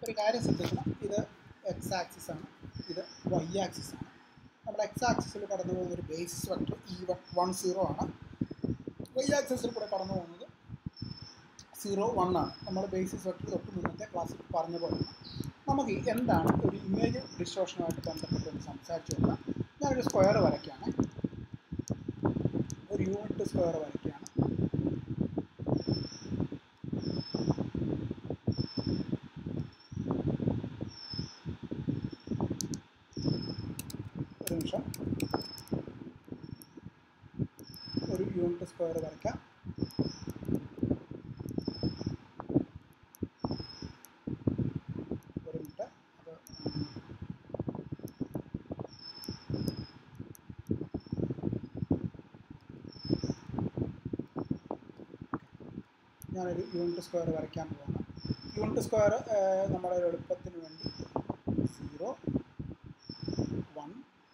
ഒരു കാര്യം ശ്രദ്ധിക്കണം ഇത് എക്സ് ആക്സിസ് ആണ് ഇത് വൈ ആക്സിസ് ആണ് നമ്മുടെ എക്സ് ആക്സിസിൽ കടന്നു പോകുന്ന ഒരു basis vector e one one zero ആണ് വൈ ആക്സിസിൽ കൂടെ കടന്നു പോകുന്നത് സീറോ വൺ ആണ് നമ്മൾ ബേസിസ് വെക്ടർ തൊട്ട് മുന്നത്തെ ക്ലാസ്സിൽ പറഞ്ഞ പോലെ നമുക്ക് ഈ എന്താണ് ഒരു ഇമേജ് ഡിസ്റ്റോഷനുമായിട്ട് ബന്ധപ്പെട്ട് ഒന്ന് സംസാരിച്ചു നോക്കാം ഞാനൊരു സ്ക്വയർ വരയ്ക്കുകയാണ് ഒരു യൂണിറ്റ് സ്ക്വയർ വരയ്ക്കുകയാണ് ഒരു നിമിഷം ഒരു യൂണിറ്റ് സ്ക്വയർ വരയ്ക്കാം ഒരു മിനിറ്റ് അത് ഉം, ഞാനൊരു യൂണിറ്റ് സ്ക്വയർ വരയ്ക്കാൻ പോവാണ് യൂണിറ്റ് സ്ക്വയർ നമ്മുടെ ഒരു എളുപ്പത്തിന് വേണ്ടി zero one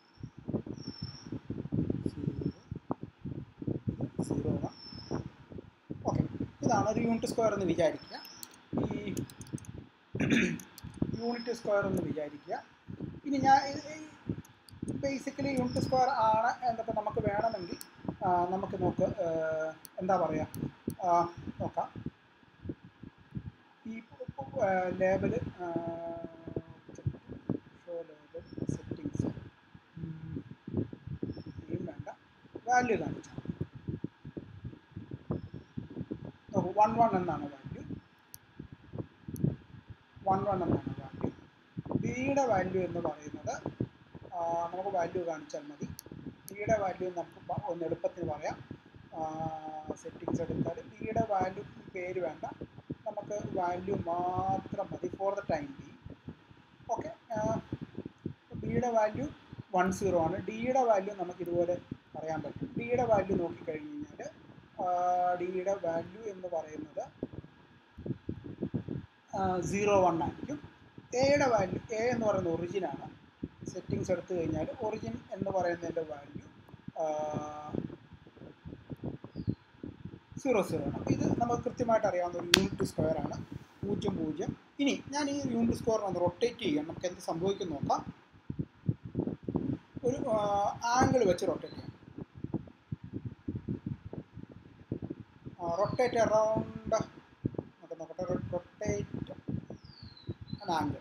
zero one okay ഇതാണ് ഒരു യൂണിറ്റ് സ്ക്വയർ എന്ന് വിചാരിക്കുക ഈ യൂണിറ്റ് സ്ക്വയർ എന്ന് വിചാരിക്കുക ഇനി ഞാൻ ബേസിക്കലി യൂണിറ്റ് സ്ക്വയർ ആണ് എന്നൊക്കെ നമുക്ക് വേണമെങ്കിൽ ആ, നമുക്ക് നോക്ക് ആ, എന്താ പറയുക നോക്കാം ഈ ലേബൽ ഷോ ലേബൽ സെറ്റിങ്സ് ഇനിയും വേണ്ട വാല്യൂ കാണിച്ചാൽ നോക്കൂ വൺ വൺ എന്നാണ് വാല്യൂ വൺ വൺ എന്നാണ് വാല്യൂ ബിയുടെ വാല്യൂ എന്ന് പറയുന്നത് ആ, നമുക്ക് വാല്യൂ കാണിച്ചാൽ മതി ബിയുടെ വാല്യൂ നമുക്ക് പ- ഒന്ന് എളുപ്പത്തിന് പറയാം സെറ്റിങ്സ് എടുത്താൽ ബിയുടെ വാല്യൂ പേര് വേണ്ട നമുക്ക് വാല്യൂ മാത്രം മതി for the time b okay ബിയുടെ വാല്യൂ വൺ സീറോ ആണ് ഡിയുടെ വാല്യൂ നമുക്ക് ഇതുപോലെ പറയാൻ പറ്റും ഡിയുടെ വാല്യൂ നോക്കിക്കഴിഞ്ഞ് കഴിഞ്ഞാൽ ഡിയുടെ വാല്യൂ എന്ന് പറയുന്നത് സീറോ വൺ ആയിരിക്കും എയുടെ വാല്യൂ എ എന്ന് പറയുന്ന ഒറിജിൻ ആണ് സെറ്റിങ്സ് എടുത്തു കഴിഞ്ഞാൽ ഒറിജിൻ എന്ന് പറയുന്നതിൻ്റെ വാല്യൂ സീറോ സീറോ ആണ് ഇത് നമുക്ക് കൃത്യമായിട്ട് അറിയാവുന്ന ഒരു യൂണിറ്റ് സ്ക്വയർ ആണ് പൂജ്യം പൂജ്യം ഇനി ഞാൻ ഈ യൂണിറ്റ് സ്ക്വയർ ഒന്ന് റൊട്ടേറ്റ് ചെയ്യാം നമുക്ക് എന്ത് സംഭവിക്കും നോക്കാം ഒരു ആംഗിൾ വെച്ച് റൊട്ടേറ്റ് ചെയ്യാം റൊട്ടേറ്റ് അറൗണ്ട് നമുക്ക് നോക്കട്ടെ റൊട്ടേറ്റ് an angle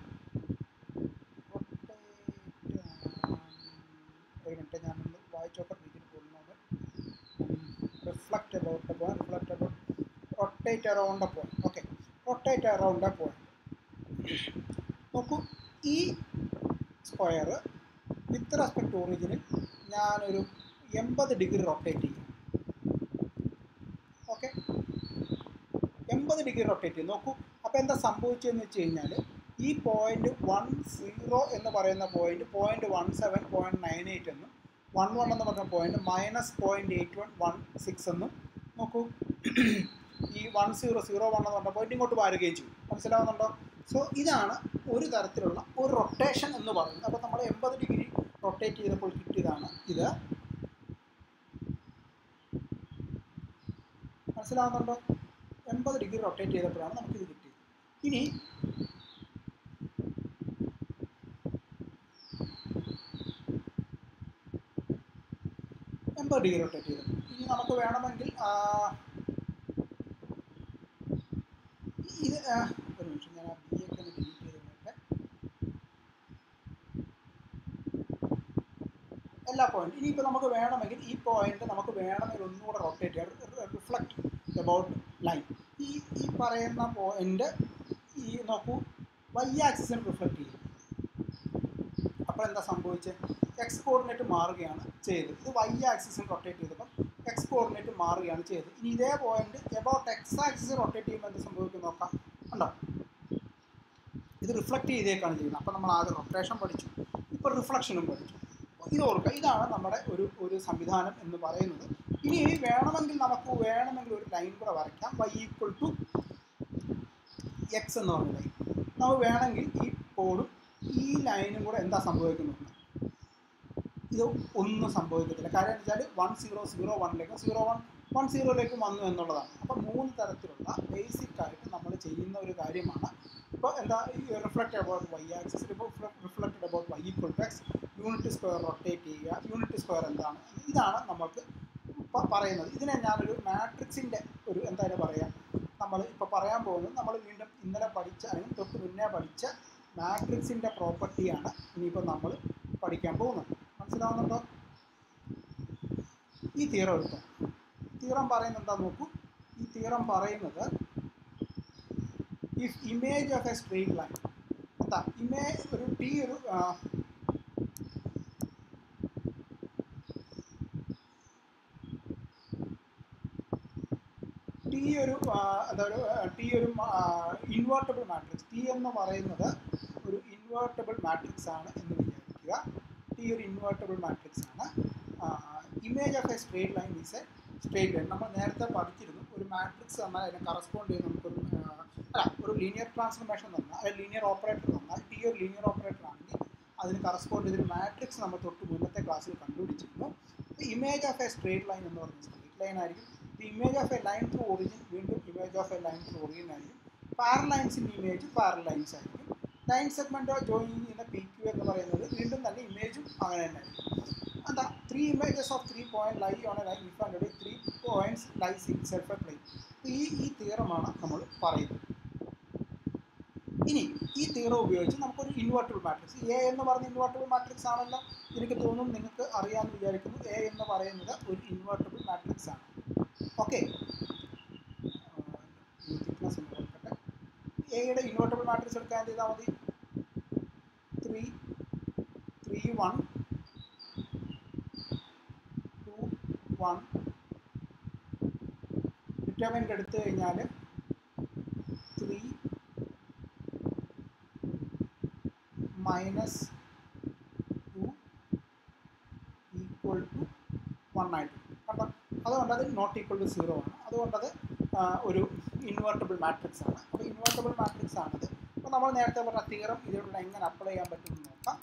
ഒരു മിനിറ്റ് ഞാനൊന്ന് വായിച്ചോട്ടെ രീതിയിൽ പോകുന്നത് reflect about a point reflect about rotate around a point okay rotate around a point നോക്കൂ ഈ സ്ക്വയർ വിത്ത് റെസ്പെക്ട് ഒറിജിനിൽ ഞാനൊരു എൺപത് ഡിഗ്രി റൊട്ടേറ്റ് ചെയ്യും ഓക്കെ എൺപത് ഡിഗ്രി റൊട്ടേറ്റ് ചെയ്യും നോക്കൂ അപ്പോൾ എന്താ സംഭവിച്ചതെന്ന് വെച്ച് കഴിഞ്ഞാൽ ഈ പോയിന്റ് വൺ സീറോ എന്ന് പറയുന്ന point point one seven point nine eight എന്നും വൺ വൺ എന്ന് പറഞ്ഞ point minus point eight one one six എന്നും നോക്കൂ ഈ വൺ സീറോ സീറോ വൺ എന്ന് പറഞ്ഞ പോയിന്റ് ഇങ്ങോട്ട് മാറുകയും ചെയ്യും മനസ്സിലാവുന്നുണ്ടോ സോ ഇതാണ് ഒരു തരത്തിലുള്ള ഒരു റൊട്ടേഷൻ എന്ന് പറയുന്നത് അപ്പോൾ നമ്മൾ എൺപത് ഡിഗ്രി റൊട്ടേറ്റ് ചെയ്തപ്പോൾ കിട്ടിയതാണ് ഇത് മനസ്സിലാവുന്നുണ്ടോ എൺപത് ഡിഗ്രി റൊട്ടേറ്റ് ചെയ്തപ്പോഴാണ് നമുക്കിത് കിട്ടിയത് ഇനി എൺപത് ഡിഗ്രി റൊട്ടേറ്റ് ചെയ്തു ഇനി നമുക്ക് വേണമെങ്കിൽ ആ, ഇത് ആ, ഒരു നിമിഷം ഞാൻ ആ ബി ഒക്കെ ഒന്ന് ഡിലീറ്റ് ചെയ്ത് നോക്കട്ടെ എല്ലാ പോയിന്റ് ഇനിയിപ്പോൾ നമുക്ക് വേണമെങ്കിൽ ഈ പോയിന്റ് നമുക്ക് വേണമെങ്കിൽ ഒന്നുകൂടെ റൊട്ടേറ്റ് ചെയ്യാം റിഫ്ലക്ട് അബൌട്ട് ലൈൻ ഈ ഈ പറയുന്ന പോയിന്റ് ഈ നോക്കൂ വൈ ആക്സിസിന് റിഫ്ലക്ട് ചെയ്യും അപ്പോൾ എന്താ സംഭവിച്ചത് എക്സ് കോർഡിനേറ്റ് മാറുകയാണ് ചെയ്തത് ഇത് വൈ ആക്സിസിന് റൊട്ടേറ്റ് ചെയ്തപ്പോൾ എക്സ് കോർഡിനേറ്റ് മാറുകയാണ് ചെയ്തത് ഇനി ഇതേ point about x axis rotate ചെയ്യുമ്പോൾ എന്ത് സംഭവിക്കും നോക്കാം ഉണ്ടോ ഇത് റിഫ്ലക്റ്റ് ചെയ്തേക്കാണ് ചെയ്യുന്നത് അപ്പോൾ നമ്മൾ ആദ്യം റൊട്ടേഷൻ പഠിച്ചു ഇപ്പോൾ റിഫ്ലക്ഷനും പഠിച്ചു ഇത് ഓർക്കുക ഇതാണ് നമ്മുടെ ഒരു ഒരു സംവിധാനം എന്ന് പറയുന്നത് ഇനി വേണമെങ്കിൽ നമുക്ക് വേണമെങ്കിൽ ഒരു ലൈൻ കൂടെ വരയ്ക്കാം വൈ ഈക്വൽ ടു എക്സ് എന്ന് പറഞ്ഞ ലൈൻ നമുക്ക് വേണമെങ്കിൽ ഈ കോഡും ഈ ലൈനും കൂടെ എന്താ സംഭവിക്കുന്നത് ഇത് ഒന്നും സംഭവിക്കത്തില്ല കാര്യം എന്ന് വെച്ചാൽ വൺ സീറോ സീറോ വണ്ണിലേക്കും സീറോ വൺ വൺ സീറോയിലേക്കും വന്നു എന്നുള്ളതാണ് അപ്പം മൂന്ന് തരത്തിലുള്ള ബേസിക് ആയിട്ട് നമ്മൾ ചെയ്യുന്ന ഒരു കാര്യമാണ് ഇപ്പോൾ എന്താ ഈ റിഫ്ലക്റ്റ് അബൌട്ട് വൈ ആക്സിസ് ഇപ്പോൾ reflected about y equal to x unit square rotate ചെയ്യുക യൂണിറ്റ് സ്ക്വയർ എന്താണ് ഇതാണ് നമ്മൾക്ക് ഇപ്പോൾ പറയുന്നത് ഇതിനെ ഞാനൊരു മാട്രിക്സിൻ്റെ ഒരു എന്തായാലും പറയാം നമ്മൾ ഇപ്പോൾ പറയാൻ പോകുന്നത് നമ്മൾ വീണ്ടും ഇന്നലെ പഠിച്ച അല്ലെങ്കിൽ തൊട്ട് മുന്നേ പഠിച്ച മാട്രിക്സിൻ്റെ പ്രോപ്പർട്ടിയാണ് ഇനിയിപ്പോൾ നമ്മൾ പഠിക്കാൻ പോകുന്നത് മനസ്സിലാവുന്നുണ്ടോ ഈ തീറം എടുത്തോ തീറം പറയുന്നത് എന്താ നോക്കൂ ഈ തീറം പറയുന്നത് if image of a straight line എന്താ ഇമേജ് ഒരു ടി ഒരു ആ, ടി ഒരു ആ, എന്താ ഒരു ടി ഒരു ഇൻവേർട്ടബിൾ മാട്രിക്സ് ടി എന്ന് പറയുന്നത് ഒരു ഇൻവേർട്ടബിൾ മാട്രിക്സ് ആണ് എന്ന് വിചാരിക്കുക ടി ഒരു ഇൻവേർട്ടബിൾ മാട്രിക്സ് ആണ് image of a straight line is a straight line നമ്മൾ നേരത്തെ പഠിച്ചിരുന്നു ഒരു മാട്രിക്സ് തന്നാൽ അതിനെ കറസ്പോണ്ട് ചെയ്ത് നമുക്കൊരു ആ, അല്ല ഒരു ലീനിയർ ട്രാൻസ്ഫർമേഷൻ തന്നാൽ അല്ലെങ്കിൽ ലീനിയർ ഓപ്പറേറ്റർ തന്നാൽ ടി ഒരു ലീനിയർ ഓപ്പറേറ്റർ ആണെങ്കിൽ അതിന് കറസ്പോണ്ട് ചെയ്തൊരു മാട്രിക്സ് നമ്മൾ തൊട്ട് മുന്നത്തെ ക്ലാസ്സിൽ കണ്ടുപിടിച്ചിരുന്നു image of a straight line എന്ന് പറയുന്നത് സ്ട്രേറ്റ് ലൈൻ ആയിരിക്കും the image of a line through origin വീണ്ടും image of a line through origin ആയിരിക്കും പാരലൈൻസിൻ്റെ ഇമേജ് പാരലൈൻസ് ആയിരിക്കും ലൈൻ സെഗ്മെൻറ്റ് ജോയിനിങ് ചെയ്യുന്ന പി ക്യു എന്ന് പറയുന്നത് വീണ്ടും തന്നെ ഇമേജും അങ്ങനെ തന്നെ ആയിരിക്കും എന്താ three images of three point lie on a line if and three points lies in self a plane ഈ ഈ തീറമാണ് നമ്മൾ പറയുന്നത് ഇനി ഈ തീറ ഉപയോഗിച്ച് നമുക്കൊരു ഇൻവേർട്ടബിൾ മാട്രിക്സ് എ എന്ന് പറയുന്ന ഇൻവേർട്ടബിൾ മാട്രിക്സ് ആണല്ലോ എനിക്ക് തോന്നുന്നു നിങ്ങൾക്ക് അറിയാമെന്ന് വിചാരിക്കുന്നു എ എന്ന് പറയുന്നത് ഒരു ഇൻവേർട്ടബിൾ മാട്രിക്സ് ആണ് ഓക്കെ തിക്നെസ് ഒന്ന് കൊടുക്കട്ടെ എയുടെ ഇൻവേർട്ടബിൾ മാട്രിക്സ് എടുക്കാൻ എന്ത് ചെയ്താൽ മതി three three one two one determinant എടുത്തു കഴിഞ്ഞാൽ three minus two equal to one ആയിട്ട് കണ്ടോ അതുകൊണ്ട് അത് നോട്ട് ഈക്വൽ ടു സീറോ ആണ് അതുകൊണ്ട് അത് ആ, ഒരു ഇൻവേർട്ടബിൾ മാട്രിക്സ് ആണ് അപ്പോൾ ഇൻവേർട്ടബിൾ മാട്രിക്സ് ആണത് അപ്പോൾ നമ്മൾ നേരത്തെ പറഞ്ഞ തീറം ഇതിലൂടെ എങ്ങനെ അപ്ലൈ ചെയ്യാൻ പറ്റുമെന്ന് നോക്കാം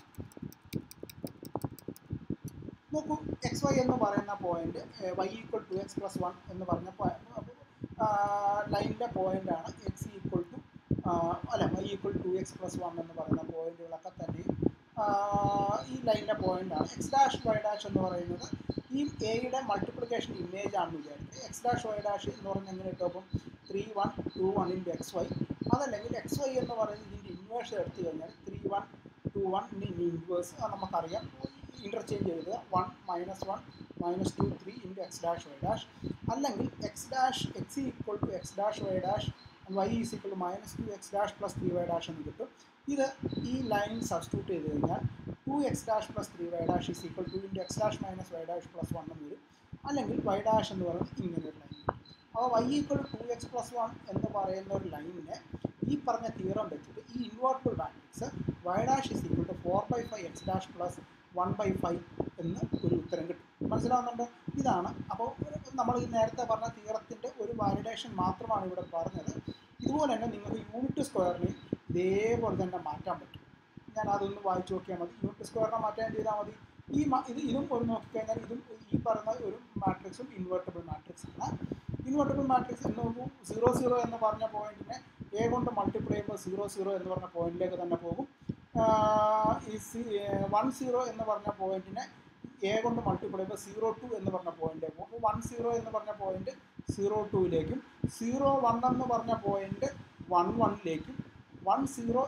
നോക്കൂ എക്സ് വൈ എന്ന് പറയുന്ന point y equal to x plus one എന്ന് പറഞ്ഞ ലൈനിൻ്റെ പോയിന്റാണ് എക്സ് ഈക്വൽ ടു അല്ല y equal to x plus one എന്ന് പറയുന്ന പോയിന്റുകളൊക്കെ തന്നെ ആ, ഈ ലൈനിൻ്റെ പോയിന്റാണ് എക്സ് ഡാഷ് വൈ ഡാഷ് എന്ന് പറയുന്നത് ഈ എയുടെ മൾട്ടിപ്ലിക്കേഷൻ ഇമേജ് ആണെന്ന് വിചാരിക്കുക എക്സ് ഡാഷ് വൈ ഡാഷ് എന്ന് പറഞ്ഞാൽ എങ്ങനെ കിട്ടും അപ്പം three one two one into x y അതല്ലെങ്കിൽ എക്സ് വൈ എന്ന് പറയുന്നത് ഇതിൻ്റെ ഇൻവേഴ്സ് എടുത്തു കഴിഞ്ഞാൽ three one two one in inverse നമുക്കറിയാം ഇൻ്റർചേഞ്ച് ചെയ്ത് one minus one minus two three into x dash y dash അല്ലെങ്കിൽ x dash x equal to x dash y dash y is equal to minus two x dash plus three y dash എന്ന് കിട്ടും ഇത് ഈ ലൈനിൽ substitute ചെയ്ത് കഴിഞ്ഞാൽ to x dash plus three y dash is equal to into x dash minus y dash plus one എന്ന് വരും അല്ലെങ്കിൽ വൈ ഡാഷ് എന്ന് പറയുന്നത് ഇങ്ങനെ ഒരു ലൈൻ കിട്ടും അപ്പോൾ y equal to x plus one എന്ന് പറയുന്ന ഒരു ലൈനിനെ ഈ പറഞ്ഞ തീറം വെച്ചിട്ട് ഈ invertible matrix y dash is equal to four by five x dash plus one by five എന്ന് ഒരു ഉത്തരം കിട്ടും മനസ്സിലാവുന്നുണ്ടോ ഇതാണ് അപ്പോൾ നമ്മൾ ഈ നേരത്തെ പറഞ്ഞ തീറത്തിൻ്റെ ഒരു വാലിഡേഷൻ മാത്രമാണ് ഇവിടെ പറഞ്ഞത് ഇതുപോലെ തന്നെ നിങ്ങൾക്ക് യൂണിറ്റ് സ്ക്വയറിനെ ഇതേപോലെ തന്നെ മാറ്റാൻ പറ്റും ഞാൻ അതൊന്ന് വായിച്ചു നോക്കിയാൽ മതി യൂണിറ്റ് സ്ക്വയറിനെ മാറ്റാൻ ചെയ്താൽ മതി ഈ മ- ഇത് ഇതും ഒരു നോക്കിക്കഴിഞ്ഞാൽ ഇതും ഈ പറയുന്ന ഒരു മാട്രിക്സും ഇൻവേർട്ടബിൾ മാട്രിക്സ് ആണ് ഇൻവേർട്ടബിൾ മാട്രിക്സ് എന്ന് നോക്കൂ സീറോ സീറോ എന്ന് പറഞ്ഞ പോയിന്റിനെ എ കൊണ്ട് മൾട്ടിപ്ലൈ ചെയ്യുമ്പോൾ സീറോ സീറോ എന്ന് പറഞ്ഞ പോയിന്റിലേക്ക് തന്നെ പോകും ആഹ് ഈ സി വൺ സീറോ എന്ന് പറഞ്ഞ പോയിന്റിനെ എ കൊണ്ട് മൾട്ടിപ്ലൈ ചെയ്യുമ്പോൾ സീറോ ടു എന്ന് പറഞ്ഞ പോയിന്റിലേക്ക് പോകും അപ്പോൾ വൺ സീറോ എന്ന് പറഞ്ഞ പോയിന്റ് സീറോ ടൂയിലേക്കും സീറോ വൺ എന്ന് പറഞ്ഞ പോയിന്റ് വൺ വണ്ണിലേക്കും വൺ സീറോ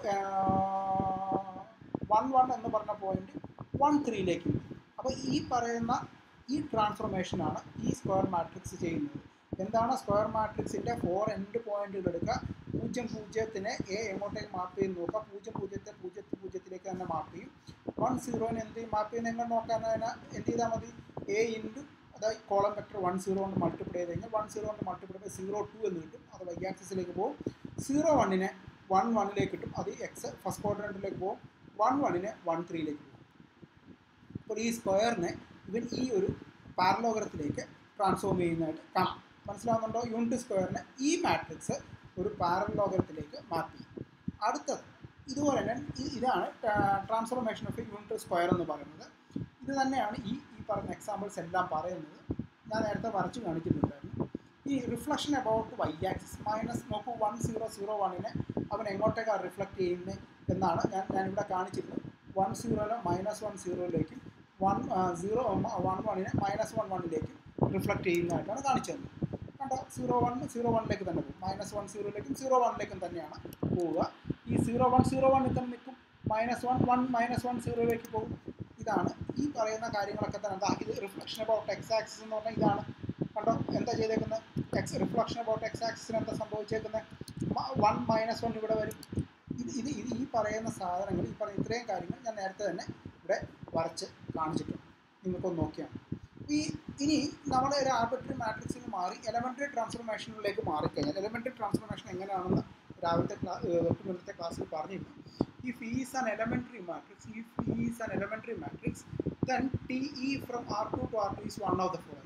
വൺ വൺ എന്ന് പറഞ്ഞ പോയിന്റ് വൺ ത്രീയിലേക്കും അപ്പോൾ ഈ പറയുന്ന ഈ ട്രാൻസ്ഫോർമേഷനാണ് ഈ സ്ക്വയർ മാട്രിക്സ് ചെയ്യുന്നത് എന്താണ് സ്ക്വയർ മാട്രിക്സിൻ്റെ ഫോർ എൻഡ് പോയിന്റുകൾ എടുക്കുക പൂജ്യം പൂജ്യത്തിനെ എ എങ്ങോട്ടേക്ക് മാപ്പ് ചെയ്ത് നോക്കുക പൂജ്യം പൂജ്യത്തെ പൂജ്യത്തി പൂജ്യത്തിലേക്ക് തന്നെ മാപ്പ് ചെയ്യും വൺ സീറോനെ എന്ത് ചെയ്യും മാപ്പ് ചെയ്യുന്ന എങ്ങനെ നോക്കാൻ അതിനെ എന്ത് ചെയ്താൽ മതി എ ഇൻറ്റു അതായത് കോളം വെക്ടർ വൺ സീറോ കൊണ്ട് മൾട്ടിപ്ലൈ ചെയ്ത് കഴിഞ്ഞാൽ വൺ സീറോ കൊണ്ട് മൾട്ടിപ്ലൈ ചെയ്ത് സീറോ ടു എന്ന് കിട്ടും അത് വൈ ആക്സിസിലേക്ക് പോകും സീറോ വണ്ണിനെ വൺ വണ്ണിലേക്ക് കിട്ടും അത് എക്സ് ഫസ്റ്റ് ക്വാഡ്രൻറ്റിലേക്ക് പോകും വൺ വണ്ണിനെ വൺ ത്രീയിലേക്ക് പോകും അപ്പോൾ ഈ സ്ക്വയറിനെ ഇവൻ ഈ ഒരു പാരലോഗ്രത്തിലേക്ക് ട്രാൻസ്ഫോം ചെയ്യുന്നതായിട്ട് കാണാം മനസ്സിലാവുന്നുണ്ടോ യൂണിറ്റ് സ്ക്വയറിനെ ഈ മാട്രിക്സ് ഒരു പാരലോഗ്രത്തിലേക്ക് മാപ്പ് ചെയ്യും അടുത്തത് ഇതുപോലെ തന്നെ ഇ- ഇതാണ് ട്രാൻസ്ഫോർമേഷൻ ഓഫ് യൂണിറ്റ് സ്ക്വയർ എന്ന് പറയുന്നത് ഇത് ഇത് തന്നെയാണ് ഈ ഈ പറഞ്ഞ എക്സാമ്പിൾസ് എല്ലാം പറയുന്നത് ഞാൻ നേരത്തെ വരച്ച് കാണിച്ചിട്ടുണ്ടായിരുന്നു ഈ reflection about y axis minus നോക്കൂ വൺ സീറോ സീറോ വണ്ണിനെ അവൻ എങ്ങോട്ടേക്കാണ് റിഫ്ലക്റ്റ് ചെയ്യുന്നത് എന്നാണ് ഞാൻ ഞാനിവിടെ കാണിച്ചിരുന്നത് വൺ സീറോനെ മൈനസ് വൺ സീറോയിലേക്കും വൺ സീറോ വൺ വണ്ണിനെ മൈനസ് വൺ വണ്ണിലേക്കും റിഫ്ലക്റ്റ് ചെയ്യുന്നതായിട്ടാണ് കാണിച്ചത് കണ്ടോ സീറോ വൺ സീറോ വണ്ണിലേക്ക് തന്നെ പോകും മൈനസ് വൺ സീറോയിലേക്കും സീറോ വണ്ണിലേക്കും തന്നെയാണ് പോവുക ഈ സീറോ വൺ സീറോ വണ്ണിൽ തന്നെ നിൽക്കും minus one one minus one സീറോയിലേക്ക് പോകും ഇതാണ് ഈ പറയുന്ന കാര്യങ്ങളൊക്കെ തന്നെ എന്താ ഇത് റിഫ്ലക്ഷൻ അബൌട്ട് എക്സ് ആക്സിസ് എന്ന് പറഞ്ഞാൽ ഇതാണ് കണ്ടോ എന്താ ചെയ്തേക്കുന്നത് എക്സ് റിഫ്ലക്ഷൻ അബൌട്ട് എക്സ് ആക്സിസിന് എന്താ സംഭവിച്ചേക്കുന്നത് വൺ മൈനസ് വൺ ഇവിടെ വരും ഇത് ഇത് ഇത് ഈ പറയുന്ന സാധനങ്ങൾ ഈ പറയുന്ന ഇത്രയും കാര്യങ്ങൾ ഞാൻ നേരത്തെ തന്നെ ഇവിടെ വരച്ച് കാണിച്ചിട്ടുണ്ട് നിങ്ങൾക്കൊന്ന് നോക്കിയാണ് ഈ ഇനി നമ്മൾ ഒരു ആർബിട്രറി മാട്രിക്സിൽ നിന്ന് മാറി എലമെൻ്ററി ട്രാൻസ്ഫോർമേഷനിലേക്ക് മാറിക്കഴിഞ്ഞാൽ എലമെൻ്ററി ട്രാൻസ്ഫോർമേഷൻ എങ്ങനെയാണെന്ന് രാവിലത്തെ ക്ലാ തൊട്ട് മുന്നത്തെ ക്ലാസ്സിൽ പറഞ്ഞിരുന്നു if E is an elementary matrix, if E is an elementary matrix, then TE from R2 to R2 is one of the following.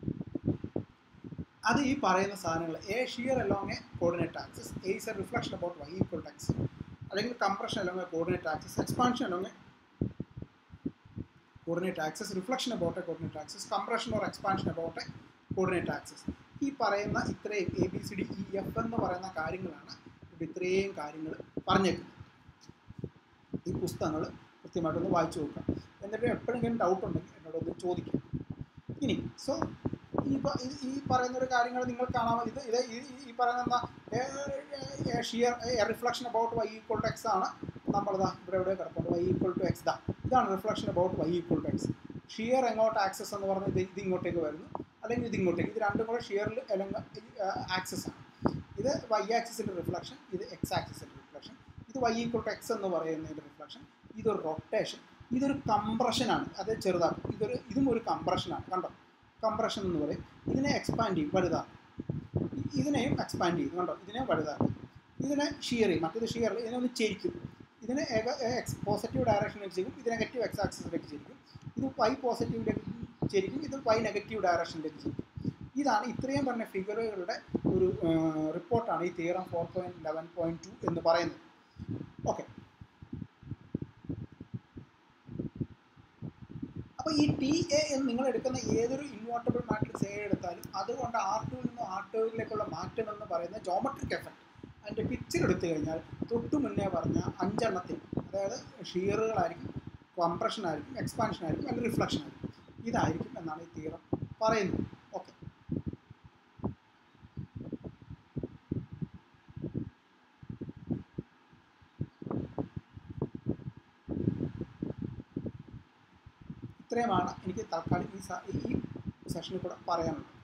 അത് ഈ പറയുന്ന സാധനങ്ങൾ a shear along a coordinate axis a is a reflection about y equal x അല്ലെങ്കിൽ compression along a coordinate axis expansion along a coordinate axis reflection about a coordinate axis compression or expansion about a coordinate axis ഈ പറയുന്ന ഇത്രയും A B C D E F എന്ന് പറയുന്ന കാര്യങ്ങളാണ് ഇവിടെ ഇത്രയും കാര്യങ്ങൾ പറഞ്ഞേക്കുന്നത് ഈ പുസ്തകങ്ങൾ കൃത്യമായിട്ടൊന്ന് വായിച്ചു നോക്കാം എന്നിട്ട് എപ്പോഴെങ്കിലും ഡൗട്ട് ഉണ്ടെങ്കിൽ എന്നോടൊന്ന് ചോദിക്കാം ഇനി സോ ഈ പ- ഈ- ഈ പറയുന്ന ഒരു കാര്യങ്ങൾ നിങ്ങൾ കാണാമോ ഇത് ഇത് ഈ- ഈ- ഈ പറയുന്ന എന്താ shear reflection about y equal to x ആണ് നമ്മളിതാ ഇവിടെ ഇവിടെ കിടപ്പുണ്ട് വൈ ഈക്വൾ ടു എക്സ് ദാ ഇതാണ് reflection about y equal to x shear എങ്ങോട്ട് ആക്സസ് എന്ന് പറഞ്ഞാൽ ഇത് ഇത് ഇങ്ങോട്ടേക്ക് വരുന്നു അല്ലെങ്കിൽ ഇത് ഇങ്ങോട്ടേക്ക് ഇത് രണ്ടും കൂടെ ഷിയറിൽ അല്ലെങ്കിൽ ആക്സസ് ആണ് ഇത് വൈ ആക്സിസിൻ്റെ റിഫ്ലക്ഷൻ ഇത് എക്സ് ആക്സിസിൻ്റെ റിഫ്ലക്ഷൻ ഇത് വൈ ഈക്വൾ ടു എക്സ് എന്ന് പറയുന്നതിൻ്റെ റിഫ്ലക്ഷൻ ഇതൊരു റൊട്ടേഷൻ ഇതൊരു കംപ്രഷനാണ് അത് ചെറുതാക്കും ഇതൊരു ഇതും ഒരു കംപ്രഷനാണ് കണ്ടോ കംപ്രഷൻ എന്ന് പറയും ഇതിനെ എക്സ്പാൻഡ് ചെയ്യും വലുതാക്കും ഇ- ഇതിനെയും എക്സ്പാൻഡ് ചെയ്യും കണ്ടോ ഇതിനെ വലുതാക്കും ഇതിനെ ഷിയർ ചെയ്യും മറ്റേത് ഷിയർ ഇതിനെ ഒന്ന് ചെരിക്കും ഇതിനെ എക്സ് പോസിറ്റീവ് ഡയറക്ഷനിലേക്ക് ചെയ്യും ഇത് നെഗറ്റീവ് എക്സ് ആക്സിസിലേക്ക് ചെരിക്കും ഇത് വൈ പോസിറ്റീവിലേക്ക് ചെരിക്കും ഇത് വൈ നെഗറ്റീവ് ഡയറക്ഷനിലേക്ക് ചെരിക്കും ഇതാണ് ഇത്രയും പറഞ്ഞ ഫിഗറുകളുടെ ഒരു റിപ്പോർട്ടാണ് ഈ theorem four point eleven point two എന്ന് പറയുന്നത് ഓക്കെ അപ്പോൾ ഈ ടി എ എന്ന് നിങ്ങൾ എടുക്കുന്ന ഏതൊരു ഇൻവേർട്ടബിൾ മാട്രിക്സ് എ എടുത്താലും അതുകൊണ്ട് ആർ ടുവിൽ നിന്ന് ആർ ടുവിലേക്കുള്ള മാറ്റം എന്ന് പറയുന്ന ജോമെട്രിക് എഫക്റ്റ് അതിൻ്റെ പിക്ചർ എടുത്തു കഴിഞ്ഞാൽ തൊട്ട് മുന്നേ പറഞ്ഞ അഞ്ചെണ്ണത്തിൽ അതായത് ഷിയറുകളായിരിക്കും കംപ്രഷൻ ആയിരിക്കും എക്സ്പാൻഷൻ ആയിരിക്കും അല്ലെങ്കിൽ റിഫ്ലക്ഷൻ ആയിരിക്കും ഇതായിരിക്കും എന്നാണ് ഈ തീരം പറയുന്നത് ഓക്കെ ഇത്രയുമാണ് എനിക്ക് തൽക്കാലം ഈ സ- ഈ സെഷനിൽ കൂടെ പറയാനുള്ളത്